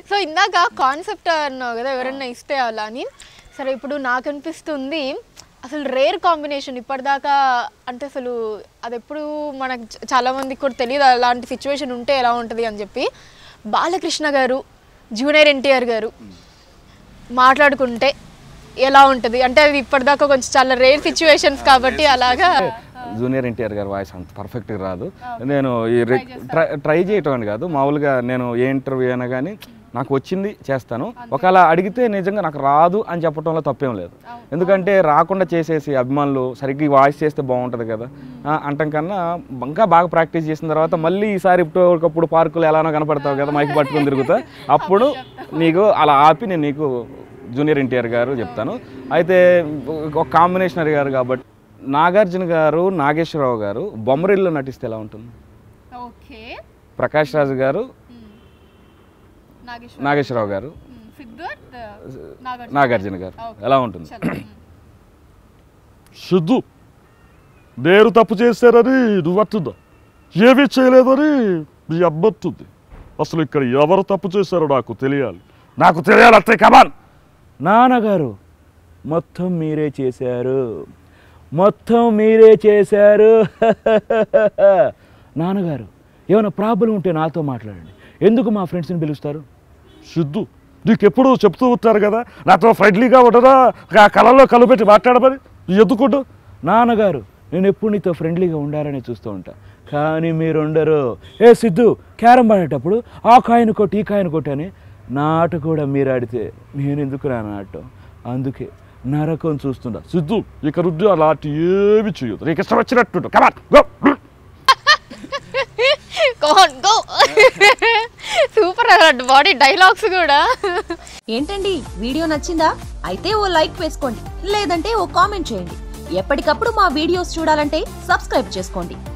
so ఇందాక concept అన్నావు కదా ఎవరైనా ఇస్తే అలా అని సరే ఇప్పుడు నాకు అనిపిస్తుంది అసలు రేర్ కాంబినేషన్ ఇప్పటిదాకా అంటే అసలు అది ఎప్పుడు మనకు చ- చాలా మందికి కూడా తెలియదు అలాంటి సిచ్యువేషన్ ఉంటే ఎలా ఉంటుంది అని చెప్పి బాలకృష్ణ గారు జూనియర్ ఎన్టీఆర్ గారు మాట్లాడుకుంటే ఎలా ఉంటుంది అంటే అది ఇప్పటిదాకా కొంచెం చాలా రేర్ సిచ్యువేషన్స్ కాబట్టి అలాగా జూనియర్ ఎన్టీఆర్ గారి వాయిస్ అంత పర్ఫెక్ట్గా రాదు నేను ఈ రి- ట్రై ట్రై చేయటం అని కాదు మామూలుగా నేను ఏ ఇంటర్వ్యూ అయినా కానీ నాకు వచ్చింది చేస్తాను ఒకవేళ అడిగితే నిజంగా నాకు రాదు అని చెప్పడంలో తప్పేం లేదు ఎందుకంటే రాకుండా చేసేసి అభిమానులు సరిగ్గా ఈ వాయిస్ చేస్తే బాగుంటుంది కదా ఆ, అంటాం కన్నా ఇంకా బాగా ప్రాక్టీస్ చేసిన తర్వాత మళ్ళీ ఈసారి ఇప్పుడు ఒకప్పుడు పార్కులు ఎలానో కనపడతావు కదా మైక్ పట్టుకొని తిరుగుతా అప్పుడు నీకు అలా ఆపి నేను నీకు జూనియర్ ఎన్టీఆర్ గారు చెప్తాను అయితే ఒక కాంబినేషనరీ గారు కాబట్టి నాగార్జున గారు నాగేశ్వరరావు గారు బొమ్మరిల్లో నటిస్తే ఎలా ఉంటుంది ఓకే ప్రకాష్ రాజు గారు నాగేశ్వరరావు గారు నాగార్జున గారు ఎలా ఉంటుంది సిద్ధు నేను తప్పు చేశారని నువ్వు అంటుందా ఏమీ చేయలేదని నీ అబ్బత్తుంది అసలు ఇక్కడ ఎవరు తప్పు చేశారో నాకు తెలియాలి నాకు తెలియాలి అంతే కమాన్ నాన్నగారు మొత్తం మీరే చేశారు మొత్తం మీరే చేశారు నాన్నగారు ఏమైనా ప్రాబ్లం ఉంటే నాతో మాట్లాడండి ఎందుకు మా ఫ్రెండ్స్ని పిలుస్తారు సిద్ధు నీకెప్పుడు చెప్తూ ఉంటారు కదా నాతో ఫ్రెండ్లీగా ఉండదా ఆ కళల్లో కలుపెట్టి మాట్లాడమని ఎందుకుంటూ నాన్నగారు నేను ఎప్పుడు నీతో ఫ్రెండ్లీగా ఉండాలని చూస్తూ ఉంటా కానీ మీరు ఉండరు ఏ సిద్ధు క్యారం ఆడేటప్పుడు ఆ కాయను కొట్టి ఈ కాయను కొట్టి అని నా ఆట కూడా మీరు ఆడితే నేను ఎందుకు నా ఆడటం అందుకే నరకం చూస్తుండా సిద్ధు ఇక రుద్దు అలాంటి ఏమి చేయదు నీకు ఇష్టం వచ్చినట్టు come on go come on go super body dialogues కూడా ఏంటండి వీడియో నచ్చిందా అయితే ఓ లైక్ వేసుకోండి లేదంటే ఓ కామెంట్ చేయండి ఎప్పటికప్పుడు మా వీడియోస్ చూడాలంటే సబ్స్క్రైబ్ చేసుకోండి